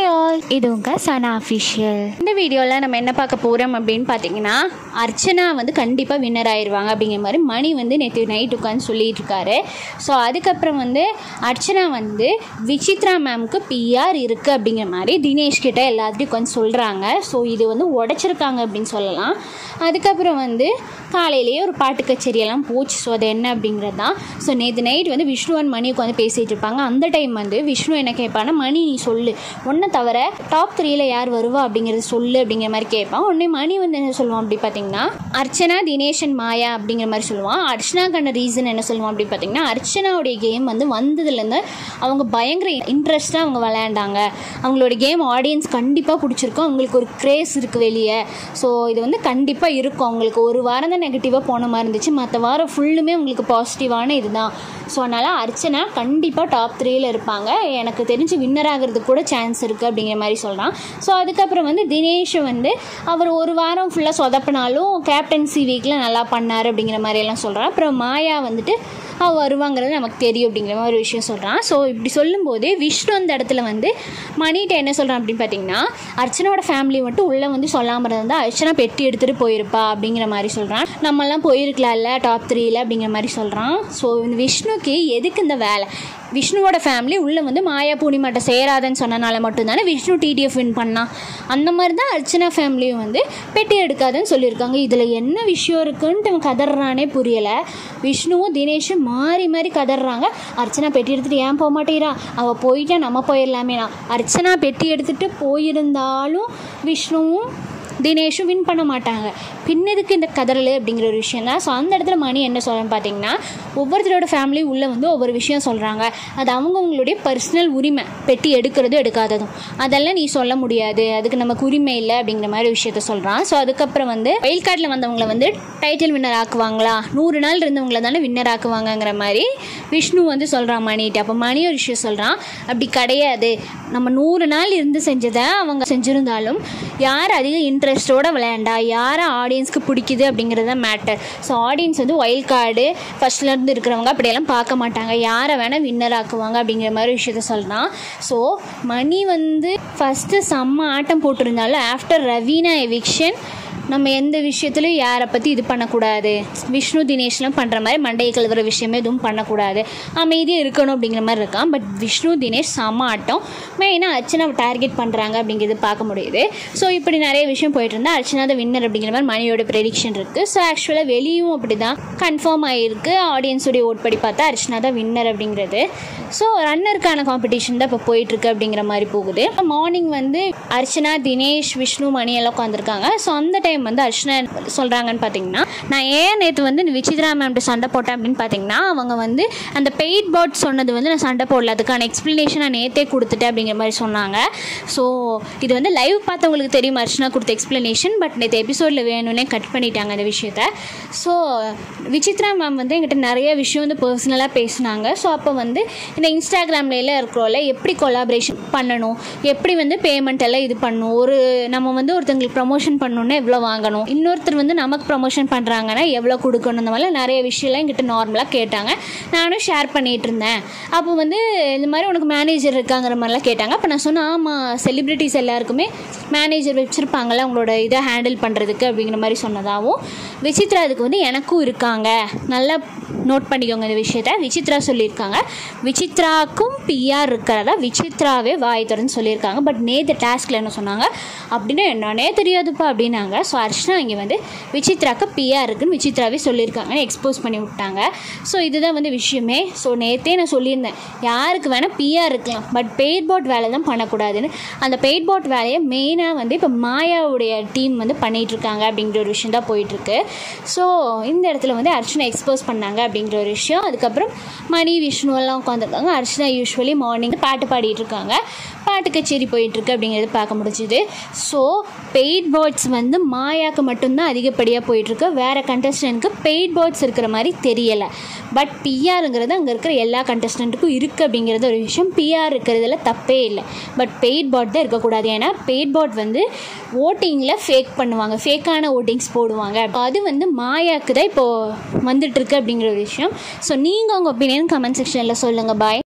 all இது உங்கள் சனா official இந்த வீடியோவில் நம்ம என்ன பார்க்க போகிறோம் அப்படின்னு பார்த்தீங்கன்னா அர்ச்சனா வந்து கண்டிப்பாக வின்னர் ஆயிடுவாங்க அப்படிங்கிற மாதிரி மணி வந்து நேற்று நைட் உட்காந்து சொல்லிட்டு இருக்காரு ஸோ அதுக்கப்புறம் வந்து அர்ச்சனா வந்து விசித்ரா மேம்க்கு பிஆர் இருக்குது அப்படிங்கிற மாதிரி தினேஷ் கிட்ட எல்லாத்தையும் உட்காந்து சொல்கிறாங்க ஸோ இது வந்து உடைச்சிருக்காங்க அப்படின்னு சொல்லலாம் அதுக்கப்புறம் வந்து காலையிலேயே ஒரு பாட்டு கச்சேரியெல்லாம் போச்சு ஸோ அது என்ன அப்படிங்கிறது தான் ஸோ நேற்று நைட் வந்து விஷ்ணு அண்ட் மணி உட்காந்து பேசிகிட்டு இருப்பாங்க அந்த டைம் வந்து விஷ்ணு என்ன கேட்பான்னா மணி நீ சொல்லு ஒன்றை தவிர டாப் த்ரீல யார் வருவா அப்படிங்கிறது சொல்லு அப்படிங்கிற மாதிரி கேட்பான் உடனே மணி வந்து என்ன சொல்லுவான் அப்படி பார்த்தீங்கன்னா அர்ச்சனா தினேஷ் and மாயா அப்படிங்கிற மாதிரி சொல்லுவான் அர்ச்சனாக்கான ரீசன் என்ன சொல்லுவான் அப்படி பார்த்தீங்கன்னா அர்ச்சனாவுடைய கேம் வந்து வந்ததுலேருந்து அவங்க பயங்கர இன்ட்ரெஸ்ட்டாக அவங்க விளையாண்டாங்க அவங்களோட கேம் ஆடியன்ஸ் கண்டிப்பாக பிடிச்சிருக்கும் அவங்களுக்கு ஒரு க்ரேஸ் இருக்குது வெளியே ஸோ இது வந்து கண்டிப்பாக இருக்கும் அவங்களுக்கு ஒரு வாரம் தான் நெகட்டிவாக போன மாதிரி இருந்துச்சு மற்ற வாரம் ஃபுல்லுமே உங்களுக்கு பாசிட்டிவான இதுதான் ஸோ அதனால் அர்ச்சனா கண்டிப்பாக டாப் த்ரீல இருப்பாங்க எனக்கு தெரிஞ்சு வின்னர் ஆகிறதுக்கு கூட சான்ஸ் இருக்குது அப்படிங்கிற மாதிரி சொல்கிறான் ஸோ அதுக்கப்புறம் வந்து தினேஷ் வந்து அவர் ஒரு வாரம் ஃபுல்லாக சொதப்பினாலும் கேப்டன்சி வீக்கில் நல்லா பண்ணார் அப்படிங்கிற மாதிரி எல்லாம் சொல்கிறான் அப்புறம் மாயா வந்துட்டு அவ வருவாங்கிறது நமக்கு தெரியும் அப்படிங்கிற மாதிரி ஒரு விஷயம் சொல்கிறான் ஸோ இப்படி சொல்லும்போது விஷ்ணு அந்த இடத்துல வந்து மணிகிட்ட என்ன சொல்கிறான் அப்படின்னு பார்த்தீங்கன்னா அர்ச்சனாவோட ஃபேமிலி மட்டும் உள்ளே வந்து சொல்லாமல் இருந்தால் அர்ச்சனா பெட்டி எடுத்துகிட்டு போயிருப்பா அப்படிங்கிற மாதிரி சொல்கிறான் நம்மலாம் போயிருக்கலாம்ல டாப் த்ரீல அப்படிங்கிற மாதிரி சொல்கிறான் ஸோ இந்த விஷ்ணுக்கு எதுக்கு இந்த வேலை விஷ்ணுவோட ஃபேமிலி உள்ளே வந்து மாயா பூர்ணிமாட்ட சேராதுன்னு சொன்னனால மட்டும்தானே விஷ்ணு டிடிஎஃப் வின் பண்ணான் அந்த மாதிரி தான் அர்ச்சனா ஃபேமிலியும் வந்து பெட்டி எடுக்காதுன்னு சொல்லியிருக்காங்க இதில் என்ன விஷயம் இருக்குன்ட்டு அவன் கதறானே புரியலை விஷ்ணுவும் தினேஷும் மாறி மாறி கதறாங்க அர்ச்சனா பெட்டி எடுத்துகிட்டு ஏன் போக மாட்டேங்கிறா அவள் போயிட்டா நம்ம போயிடலாமேனா அர்ச்சனா பெட்டி எடுத்துகிட்டு போயிருந்தாலும் விஷ்ணுவும் தினேஷும் வின் பண்ண மாட்டாங்க பின்னதுக்கு இந்த கதறல் அப்படிங்கிற ஒரு விஷயம் தான் ஸோ அந்த இடத்துல மணி என்ன சொல்கிறேன்னு பார்த்தீங்கன்னா ஒவ்வொருத்தரோட ஃபேமிலி உள்ளே வந்து ஒவ்வொரு விஷயம் சொல்கிறாங்க அது அவங்கவுங்களுடைய பர்சனல் உரிமை பெட்டி எடுக்கிறதும் எடுக்காததும் அதெல்லாம் நீ சொல்ல முடியாது அதுக்கு நமக்கு உரிமை இல்லை அப்படிங்கிற மாதிரி விஷயத்த சொல்கிறான் ஸோ அதுக்கப்புறம் வந்து வெயில் கார்டில் வந்தவங்கள வந்து டைட்டில் வின்னர் ஆக்குவாங்களா நூறு நாள் இருந்தவங்கள தானே வின்னர் ஆக்குவாங்கங்கிற மாதிரி விஷ்ணு வந்து சொல்கிறான் மணிகிட்ட அப்போ மணி ஒரு விஷயம் சொல்கிறான் அப்படி கிடையாது நம்ம நூறு நாள் இருந்து செஞ்சதை அவங்க செஞ்சுருந்தாலும் யார் அதிக இன்ட்ரெஸ்ட்டோட விளையாண்டா யாரை ஆடியன்ஸ்க்கு பிடிக்குது அப்படிங்கிறது தான் மேட்டர் ஸோ ஆடியன்ஸ் வந்து ஒயில் கார்டு ஃபஸ்ட்லேருந்து இருக்கிறவங்க அப்படியெல்லாம் பார்க்க மாட்டாங்க யாரை வேணால் வின்னர் ஆக்குவாங்க அப்படிங்கிற மாதிரி விஷயத்த சொல்கிறான் ஸோ மணி வந்து ஃபஸ்ட்டு செம்ம ஆட்டம் போட்டிருந்தாலும் ஆஃப்டர் ரவீனா எவிக்ஷன் நம்ம எந்த விஷயத்துலையும் யாரை பற்றி இது பண்ணக்கூடாது விஷ்ணு தினேஷ்லாம் பண்ணுற மாதிரி மண்டையை கழுவுற விஷயமே எதுவும் பண்ணக்கூடாது அமைதியாக இருக்கணும் அப்படிங்கிற மாதிரி இருக்கான் பட் விஷ்ணு தினேஷ் செம்ம ஆட்டம் மெயினாக அர்ச்சனா டார்கெட் பண்ணுறாங்க அப்படிங்கிறது பார்க்க முடியுது ஸோ இப்படி நிறைய விஷயம் போயிட்டு இருந்தால் அர்ச்சனா தான் வின்னர் அப்படிங்கிற மாதிரி மணியோட ப்ரெடிக்ஷன் இருக்குது ஸோ ஆக்சுவலாக வெளியும் அப்படி தான் கன்ஃபார்ம் ஆகிருக்கு ஆடியன்ஸுடைய ஓட் படி பார்த்தா அர்ச்சனா தான் வின்னர் அப்படிங்கிறது ஸோ ரன்னருக்கான காம்படிஷன் தான் இப்போ போயிட்டுருக்கு அப்படிங்கிற மாதிரி போகுது மார்னிங் வந்து அர்ச்சனா தினேஷ் விஷ்ணு மணி எல்லாம் உட்காந்துருக்காங்க ஸோ அந்த டைம் வந்து அர்ச்சனா சொல்கிறாங்கன்னு பார்த்தீங்கன்னா நான் ஏன் நேற்று வந்து இந்த விசித்ரா மேம்கிட்ட சண்டை போட்டேன் அப்படின்னு பார்த்தீங்கன்னா அவங்க வந்து அந்த பெய்ட் பாட் சொன்னது வந்து நான் சண்டை போடல அதுக்கான எக்ஸ்ப்ளனேஷன் நான் நேற்றே கொடுத்துட்டேன் அப்படிங்கிற மாதிரி சொன்னாங்க ஸோ இது வந்து லைவ் பார்த்தவங்களுக்கு தெரியும் அர்ச்சனா கொடுத்த எக்ஸ்ப்ளனேஷன் பட் நேற்று எபிசோடில் வேணும்னே கட் பண்ணிட்டாங்க அந்த விஷயத்த ஸோ விசித்ரா மேம் வந்து என்கிட்ட நிறைய விஷயம் வந்து பர்சனலாக பேசினாங்க ஸோ அப்போ வந்து இந்த இன்ஸ்டாகிராம்ல எல்லாம் இருக்கிறோம்ல எப்படி கொலாபரேஷன் பண்ணணும் எப்படி வந்து பேமெண்ட் எல்லாம் இது பண்ணணும் ஒரு நம்ம வந்து ஒருத்தங்களுக்கு ப்ரமோஷன் பண்ணணுன்னா எவ்வளோ வாங்கணும் இன்னொருத்தர் வந்து நமக்கு ப்ரமோஷன் பண்ணுறாங்கன்னா எவ்வளோ கொடுக்கணும் இந்த மாதிரிலாம் நிறைய விஷயம்லாம் என்கிட்ட நார்மலாக கேட்டாங்க நானும் ஷேர் பண்ணிகிட்டு இருந்தேன் அப்போ வந்து இந்த மாதிரி உனக்கு மேனேஜர் இருக்காங்கிற மாதிரிலாம் கேட்டாங்க அப்போ நான் சொன்னேன் ஆமாம் செலிப்ரிட்டிஸ் எல்லாருக்குமே மேனேஜர் வச்சுருப்பாங்கள்ல அவங்களோட இதை ஹேண்டில் பண்ணுறதுக்கு அப்படிங்கிற மாதிரி சொன்னதாகவும் விசித்ரா அதுக்கு வந்து எனக்கும் இருக்காங்க நல்லா நோட் பண்ணிக்கோங்க இந்த விஷயத்த விசித்ரா சொல்லியிருக்காங்க விசித்ராக்கும் பிஆர் இருக்கிறதா விசித்ராவே வாய் திறந்து சொல்லியிருக்காங்க பட் நேற்று டாஸ்கில் என்ன சொன்னாங்க அப்படின்னு என்னன்னே தெரியாதுப்பா அப்படின்னாங்க ஸோ அர்ச்சனா இங்கே வந்து விசித்ராக்கு பிஆர் இருக்குன்னு விசித்ராவே சொல்லியிருக்காங்கன்னு எக்ஸ்போஸ் பண்ணி விட்டாங்க ஸோ இதுதான் வந்து விஷயமே ஸோ நேற்றே நான் சொல்லியிருந்தேன் யாருக்கு வேணால் பிஆர் இருக்கலாம் பட் பெய்ட் போட் வேலை தான் பண்ணக்கூடாதுன்னு அந்த பெய்ட் போட் வேலையை மெயினாக வந்து இப்போ மாயாவுடைய டீம் வந்து பண்ணிகிட்டு இருக்காங்க அப்படிங்கிற ஒரு விஷயம் தான் போயிட்டுருக்கு ஸோ இந்த இடத்துல வந்து அர்ச்சனா எக்ஸ்போஸ் பண்ணாங்க அப்படிங்கிற ஒரு விஷயம் அதுக்கப்புறம் மணி விஷ்ணு எல்லாம் உட்காந்துருக்காங்க அர்ச்சனா யூஸ்வலி மார்னிங் பாட்டு பாடிட்டு இருக்காங்க பாட்டு கச்சேரி போயிட்டுருக்கு அப்படிங்கிறது பார்க்க முடிஞ்சுது ஸோ பெய்ட் பேர்ட்ஸ் வந்து மாயாக்கு மட்டும்தான் அதிகப்படியாக போயிட்டுருக்கு வேறு கண்டஸ்டன்ட்க்கு பெய்ட் பேர்ட்ஸ் இருக்கிற மாதிரி தெரியலை பட் பிஆருங்கிறது அங்கே இருக்கிற எல்லா கண்டஸ்டண்ட்டுக்கும் இருக்குது அப்படிங்கிறது ஒரு விஷயம் பிஆர் இருக்கிறதுல தப்பே இல்லை பட் பெய்ட் பாட் தான் இருக்கக்கூடாது ஏன்னா பெய்ட் பாட் வந்து ஓட்டிங்கில் ஃபேக் பண்ணுவாங்க ஃபேக்கான ஓட்டிங்ஸ் போடுவாங்க அது வந்து மாயாக்கு தான் இப்போது வந்துட்டுருக்கு அப்படிங்கிற ஒரு விஷயம் ஸோ நீங்கள் உங்கள் ஒப்பீனியன் கமெண்ட் செக்ஷனில் சொல்லுங்கள் பாய்